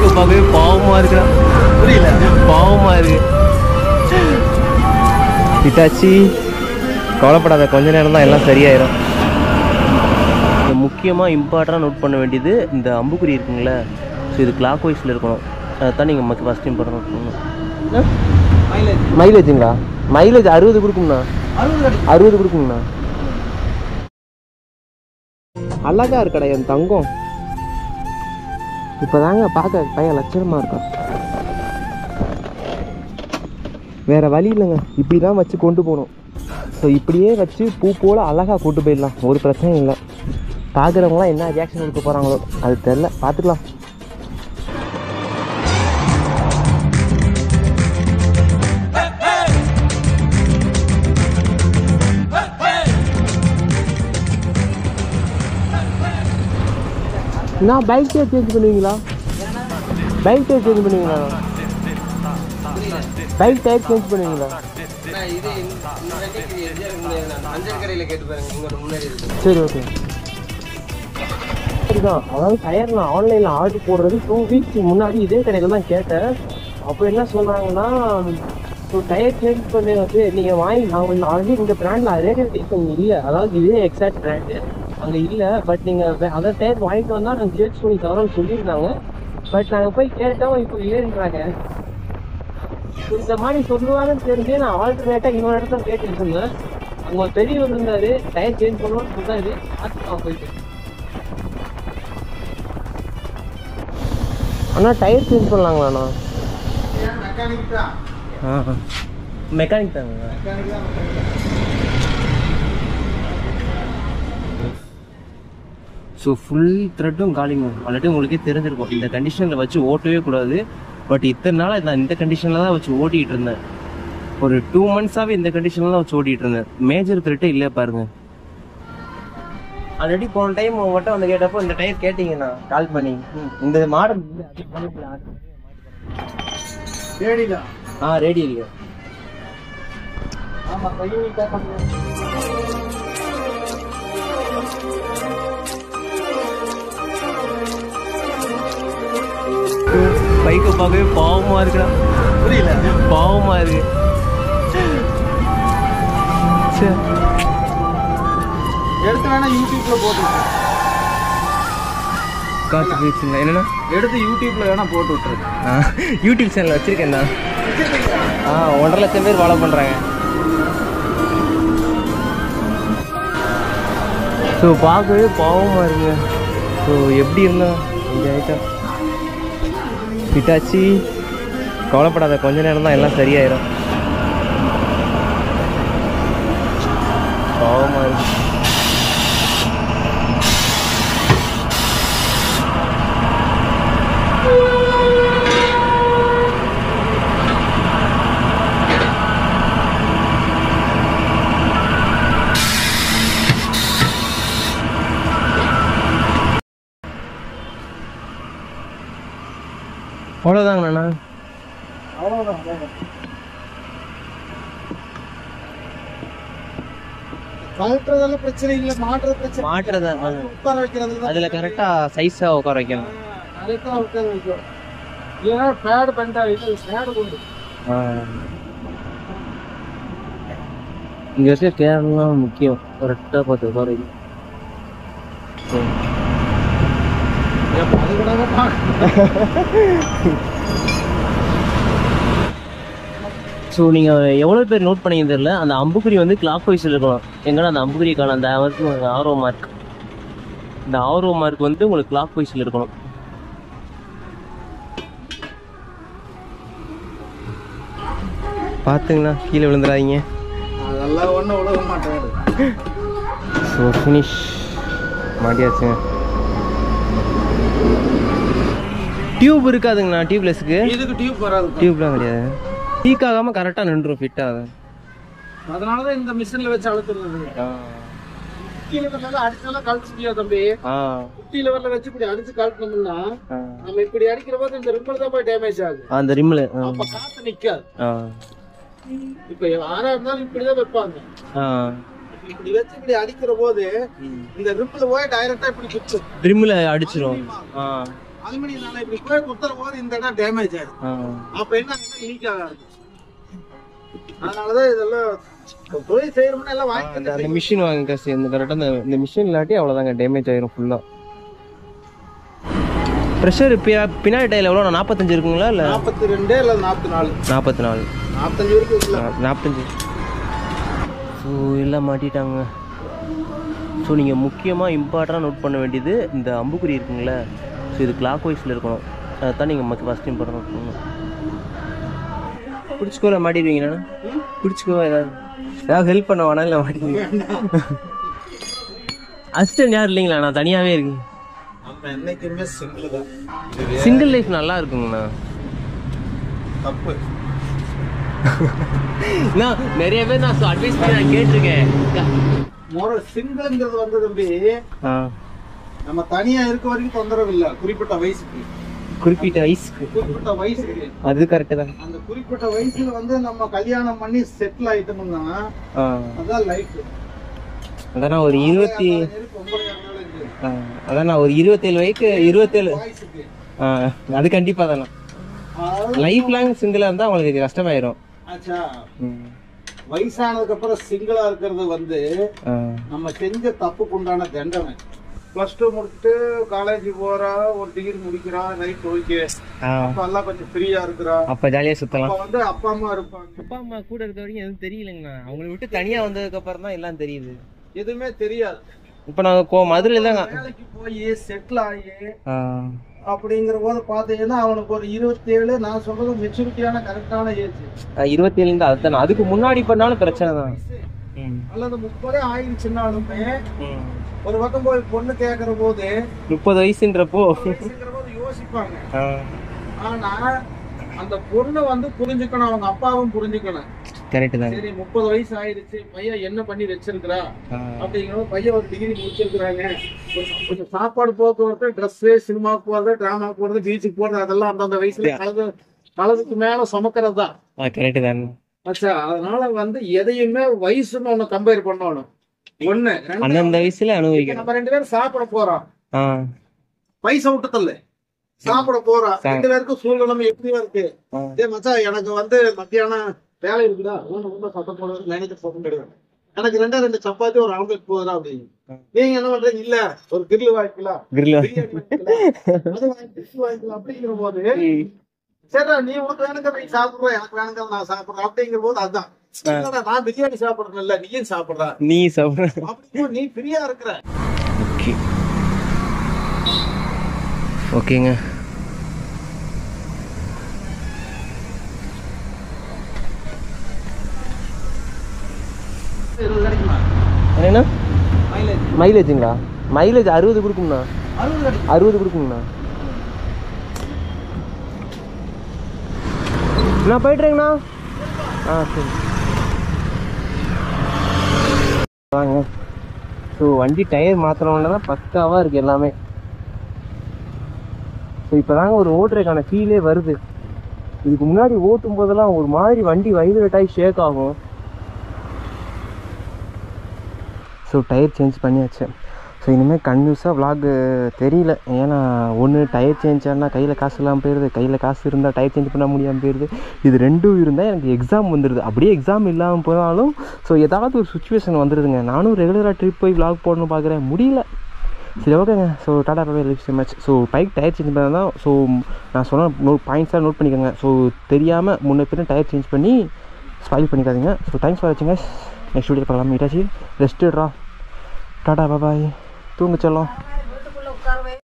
பைக்கை பார்க்கவே பாவமா இருக்குடா புரியல பாவமா இருக்கு இட்டாச்சி கவலைப்படாத கொஞ்ச நேரம் தான் எல்லாம் சரியாயிரும் இந்த முக்கியமாக இம்பார்ட்டண்டாக நோட் பண்ண வேண்டியது இந்த அம்புக்குறி இருக்குங்களே ஸோ இது கிளாக் வைஸில் இருக்கணும் அதான் நீங்கள் ஃபஸ்ட் இம்பார்ட்டன் நோட் பண்ணணும் மைலேஜ் மைலேஜுங்களா மைலேஜ் அறுபது கொடுக்கும்ண்ணா அறுபது அடி அறுபது கொடுக்குங்கண்ணா அழகா இருக்கடா என் தங்கம் இப்போதாங்க பார்க்க பையன் லட்சணமா இருக்கான் வேற வழி இல்லைங்க இப்படி தான் வச்சு கொண்டு போகணும் ஸோ இப்படியே வச்சு பூ போல அழகாக கொண்டு போயிடலாம் ஒரு பிரச்சனையும் இல்லை பார்க்குறவங்களாம் என்ன ரியாக்ஷன் கொடுக்க போகிறாங்களோ அது தெரில பார்த்துக்கலாம் நான் பைக் டயர் சேஞ்ச் பண்ணுவீங்களா பைக் டயர் சேஞ்ச் பண்ணுவீங்களா பைக் டயர் சேஞ்ச் பண்ணுவீங்களா இது அஞ்சல் கடையில் கேட்டு பாருங்க உங்களோட முன்னாடி இருக்கு சரி ஓகே சரிதான் அதாவது டயர் நான் ஆன்லைனில் ஆர்டர் போடுறது டூ வீக்ஸ் முன்னாடி இதே கடையில் தான் கேட்டேன் அப்போ என்ன சொன்னாங்கன்னா ஸோ டயர் சேஞ்ச் பண்ணி வந்து நீங்கள் வாங்கி அவங்க ஆல்ரெடி இந்த பிராண்டில் அதே இப்போ இல்லை அதாவது இதே எக்ஸாக்ட் பிராண்டு அங்கே இல்லை பட் நீங்கள் அதை டயர் வாங்கிட்டு வந்தால் நாங்கள் சேஞ்ச் பண்ணி தரோம்னு சொல்லியிருந்தாங்க பட் நாங்கள் போய் கேட்டோம் இப்போ இல்லைன்றாங்க இந்த மாதிரி சொல்லுவாங்கன்னு தெரிஞ்சு நான் ஆல்டர்னேட்டாக இன்னொரு இடத்துல கேட்டுட்டு இருந்தேன் அங்கே ஒரு பெரியவர் இருந்தாரு டயர் சேஞ்ச் பண்ணுவோம்னு சொன்னாரு பார்த்துக்கலாம் போயிட்டு அண்ணா டயர் சேஞ்ச் பண்ணலாங்களாண்ணா மெக்கானிக் தான் ஆ மெக்கானிக் தாங்க மெக்கானிக் தான் ஸோ ஃபுல் த்ரெட்டும் காலிங்க ஆல்ரெடி உங்களுக்கே தெரிஞ்சிருக்கும் இந்த கண்டிஷனில் வச்சு ஓட்டவே கூடாது பட் இத்தனை நாள் நான் இந்த கண்டிஷனில் தான் வச்சு ஓட்டிகிட்டு இருந்தேன் ஒரு டூ மந்த்ஸாகவே இந்த கண்டிஷனில் தான் வச்சு ஓட்டிகிட்டு இருந்தேன் மேஜர் த்ரெட்டே இல்லை பாருங்க ஆல்ரெடி போன டைம் உங்கள்கிட்ட வந்து கேட்டப்போ இந்த டயர் கேட்டிங்கண்ணா கால் பண்ணி இந்த மாடல் ரேடிதா ஆ ரெடி இல்லையா ஆமா பையன் கேட்பாங்க பைக்கை பார்க்கவே பாவமாக இருக்குடா புரியல பாவமா இருக்கு ச்சே. எடுத்து வேணா யூடியூப்ல போட்டு விட்டுரு. காத்து போயிடுச்சுங்களா என்னண்ணா எடுத்து யூடியூப்ல வேணா போட்டு விட்டுரு ஆ, யூடியூப் சேனல் வச்சிருக்கேன்ண்ணா ஆ ஒன்றரை லட்சம் பேர் ஃபாலோ பண்ணுறாங்க ஸோ பார்க்கவே பாவமாக இருக்குங்க ஸோ எப்படி இருந்தா இந்த ஐட்டம் பிட்டாச்சி கவலைப்படாத கொஞ்ச நேரம் தான் எல்லாம் சரியாயிரும் பாவமாக இருக்கு அவ்வளோதாங்கண்ணா அவ்வளவுதான் அவ்வளவுதான். கழட்டுறதெல்லாம் பிரச்சனை இல்லை மாட்டுறது பிரச்சனை இல்லை. மாட்டுறதா உட்கார வைக்கிறது தான் அதில் கரெக்டாக சைஸாக உட்கார வைக்கணும் அதுதான் உட்கார வைக்கும் இல்லைன்னா பேடு பெண்டா இது பேடு கொண்டு இங்கே வச்சு கேரளம் முக்கியம் கரெக்டாக பார்த்து உட்கார வைக்கணும் அது கூட ஸோ நீங்கள் எவ்வளோ பேர் நோட் பண்ணீங்க தெரியல அந்த அம்புக்குறி வந்து கிளாக் வைஸில் இருக்கணும் எங்கன்னா அந்த அம்புக்குறி காணும் அந்த வந்து ஆரோ மார்க் இந்த ஆரோ மார்க் வந்து உங்களுக்கு கிளாக் வைஸில் இருக்கணும் பார்த்துங்கண்ணா கீழே விழுந்துடாதீங்க அதெல்லாம் ஒன்றும் உழக மாட்டேன் ஸோ ஃபினிஷ் மாட்டியாச்சுங்க டியூப் இருக்காதுங்கண்ணா டியூப்லெஸ்க்கு இதுக்கு டியூப் வராது டியூப்லாம் கிடையாது லீக் ஆகாமல் கரெக்டாக நின்றுரும் ஃபிட் ஆகும் அதனால தான் இந்த மிஷின்ல வச்சு அழுத்துறது குட்டி லெவல்ல அடிச்சாலும் கழட்ட முடியாது தம்பி ஆ குட்டி லெவல்ல வச்சு இப்படி அடிச்சு கழட்டணும்னா ஆ. நம்ம இப்படி அடிக்கிற போது இந்த ரிப்பல் தான் போய் டேமேஜ் ஆகுது அந்த ரிம்மில் அப்ப காத்து நிக்காது ஆ இப்ப யாரா இருந்தாலும் இப்படிதான் வைப்பாங்க ஆ இப்படி வச்சு இப்படி அடிக்கிற போது இந்த ரிப்பிள் போய் டைரக்டா இப்படி பிடிச்சு ரிம்மில் அடிச்சிரும் ஆ அலுமினியம் இப்படி போய் குத்துற போது இந்த இடம் டேமேஜ் ஆயிடும் ஆ அப்ப என்ன ஆகுதுன்னா லீக் ஆக ஆரம்பிச்சு அதனாலதான் இதெல்லாம் இப்ப தொழில் செய்யறோம்னா எல்லாம் அந்த வாங்கி அந்த மிஷின் வாங்க காசு இந்த கரெக்டாக இந்த இந்த மிஷின் இல்லாட்டி அவ்வளோதாங்க டேமேஜ் ஆயிரும் ஃபுல்லாக ப்ரெஷர் பின்னாடி டைல் எவ்வளோ நாற்பத்தஞ்சு இருக்குங்களா இல்லை நாற்பத்தி ரெண்டு இல்ல நாற்பத்தி நாலு நாற்பத்தி நாலு நாற்பத்தஞ்சு வரைக்கும் இல்ல நாற்பத்தஞ்சு ஸோ எல்லாம் மாட்டிட்டாங்க ஸோ நீங்கள் முக்கியமாக இம்பார்ட்டண்டாக நோட் பண்ண வேண்டியது இந்த அம்புக்குறி இருக்குங்களே ஸோ இது கிளாக் வைஸில் இருக்கணும் அதுதான் நீங்கள் ஃபஸ்ட் இம்பார்ட்டன் நோட் பண்ணணும் பிடிச்சிக்கோல மாட்டிடுவீங்கண்ணா பிடிச்சிக்கோ ஏதாவது ஏதாவது ஹெல்ப் பண்ண வேணா இல்லை மாட்டிடுவீங்க அசிஸ்டன்ட் யாரும் இல்லைங்களா நான் தனியாகவே இருக்கேன் நம்ம என்னைக்குமே சிங்கிள் தான் சிங்கிள் லைஃப் நல்லா இருக்குங்கண்ணா தப்பு நான் நிறைய பேர் நான் அட்வைஸ் பண்ணி நான் கேட்டிருக்கேன் முறை சிங்கிள்ங்கிறது வந்து தம்பி ஆ நம்ம தனியா இருக்க வரைக்கும் தொந்தரவு இல்ல குறிப்பிட்ட வயசுக்கு குறிப்பிட்ட வயசுக்கு குறிப்பிட்ட வயசுக்கு அது கரெக்டு தான் அந்த குறிப்பிட்ட வயசுல வந்து நம்ம கல்யாணம் பண்ணி செட்டில் ஆயிட்டோம்னா ஆ அதான் லைஃப் அதான் நான் ஒரு இருபத்தி ஆ, அதான் நான் ஒரு இருபத்தேழு வயசுக்கு இருபத்தேழு வயசுக்கு ஆ, அது கண்டிப்பா தானே அதாவது லைஃப் லாங் சிங்கிளா இருந்தா அவங்களுக்கு கஷ்டமாயிரும் ஆச்சா ம். வயசானதுக்கு அப்புறம் சிங்கிளா இருக்கிறது வந்து ஆ, நம்ம செஞ்ச தப்புக்கு உண்டான தண்டனை பிளஸ் டூ முடிச்சுட்டு காலேஜ் போறா ஒரு டிகிரி முடிக்கிறா ரைட் ஓகே ஆ. அப்ப எல்லாம் கொஞ்சம் ஃப்ரீயா இருக்கிறா அப்ப ஜாலியா சுத்தலாம் அப்ப வந்து அப்பா அம்மா இருப்பாங்க அப்பா அம்மா கூட இருக்க வரைக்கும் எதுவும் தெரியலங்கண்ணா அவங்களை விட்டு தனியா வந்ததுக்கு அப்புறம் தான் எல்லாம் தெரியுது எதுவுமே தெரியாது இப்ப நாங்க கோ மதுரையில தாங்க வேலைக்கு போய் செட்டில் ஆகி ஆ, அப்படிங்கிற போது பாத்தீங்கன்னா அவனுக்கு ஒரு இருபத்தி ஏழு நான் சொல்றது மெச்சூரிட்டியான கரெக்டான ஏஜ் ஆ, இருபத்தேழுல இருந்து அதுதான் அதுக்கு முன்னாடி பண்ணாலும் பிரச்சனை தான் ம், அல்லது முப்பதே ஆயிடுச்சுன்னாலுமே ம். ஒரு பக்கம் போய் பொண்ணு கேக்குற போது முப்பது வயசுன்றப்போ வயசுங்கிற போது யோசிப்பாங்க ஆ, ஆனா அந்த பொண்ணு வந்து புரிஞ்சுக்கணும் அவங்க அப்பாவும் புரிஞ்சுக்கணும் கரெக்ட் தான் சரி முப்பது வயசு ஆயிடுச்சு பையன் என்ன பண்ணி வச்சிருக்கிறா ஆ, அப்படிங்கிற பையன் ஒரு டிகிரி முடிச்சிருக்கிறாங்க கொஞ்சம் கொஞ்சம் சாப்பாடு போக்குவரத்து ட்ரெஸ் சினிமாவுக்கு போறது டிராமா போறது பீச்சுக்கு போறது அதெல்லாம் அந்தந்த வயசுல கலந்து கலதுக்கு மேல சுமக்கிறது தான் ஆ கரெக்ட் தான் ஆச்சா அதனால வந்து எதையுமே வயசுன்னு ஒண்ணு கம்பேர் பண்ணணும் ஒண்ணு ரெண்டாவது, அந்தந்த வயசுல அனுபவிக்கணும் நம்ம ரெண்டு பேரும் சாப்பிட போறோம் ஆ பைசா விட்டு தள்ளு சாப்பிட போறோம் சா- ரெண்டு பேருக்கும் சூழ்நிலை எப்படியா இருக்கு ஆ. ஏ மச்சான் எனக்கு வந்து மத்தியானம் வேலை இருக்குதா ஒண்ணு ஒண்ணு சத்தம் போடுறது மேனேஜர் போட்டு கிடையாது எனக்கு ரெண்டே ரெண்டு சப்பாத்தி ஒரு ஆம்லெட் போதும் அப்படின்னு ஆ. நீங்க என்ன பண்றீங்க இல்ல ஒரு கிரில் வாங்கிக்கலாம் கிரில் பிரியாணி வாங்கிக்கலாம் அது வாங்கி dish வாங்கிக்கலாம் அப்படிங்கிற போது சரிடா நீ உனக்கு வேணுங்கிற நீ சாப்பிடுற எனக்கு வேணுங்கிற நான் சாப்பிடுறேன் அப்படிங்கிற போது அதுதான் இல்லடா, நான் பிரியாணி சாப்பிடுறேன் இல்ல நீயும் சாப்பிடுற நீ சாப்பிட அப்படிங்கும்போது நீ ஃப்ரீயா இருக்கிற ஓகே ஓகேங்க இருபது கிடைக்குமா என்னண்ணா மைலேஜ் மைலேஜுங்களா மைலேஜ் அறுபது கொடுக்கும்ண்ணா அறுபது கிடைக்கும் அறுபது கொடுக்குங்கண்ணா நான் போயிட்டுறேங்கண்ணா ஆ சரி வாங்க ஸோ வண்டி டயர் மாற்றினோன்னா தான் பக்காவாக இருக்குது எல்லாமே ஸோ இப்போ தாங்க ஒரு ஓட்டுறதுக்கான ஃபீலே வருது இதுக்கு முன்னாடி ஓட்டும் போதெல்லாம் ஒரு மாதிரி வண்டி வைப்ரேட் ஆகி ஷேக் ஆகும் ஸோ டயர் சேஞ்ச் பண்ணியாச்சு ஸோ இனிமேல் கன்யூஸாக vlog தெரியல ஏன்னா ஒன்று டயர் சேஞ்ச் ஆனால் கையில் காசு இல்லாமல் போயிடுது கையில் காசு இருந்தால் டயர் சேஞ்ச் பண்ண முடியாமல் போயிடுது இது ரெண்டும் இருந்தால் எனக்கு எக்ஸாம் வந்துடுது அப்படியே எக்ஸாம் இல்லாமல் போனாலும் ஸோ ஏதாவது ஒரு சுச்சுவேஷன் வந்துடுதுங்க நானும் ரெகுலராக ட்ரிப் போய் vlog போடணும்னு பார்க்குறேன் முடியல சரி ஓகேங்க so tata bye live so much so bike tyre change பண்ணால் தான் ஸோ நான் சொன்ன நோட் பாயிண்ட்ஸாக நோட் பண்ணிக்கோங்க ஸோ தெரியாமல் முன்ன பின்ன டயர் சேஞ்ச் பண்ணி ஸ்பாயில் பண்ணிக்காதீங்க so thanks for watching next video பார்க்கலாம் மீட்டாச்சு ரெஸ்ட்டுடா டாடா பாய் தூங்க செல்லம்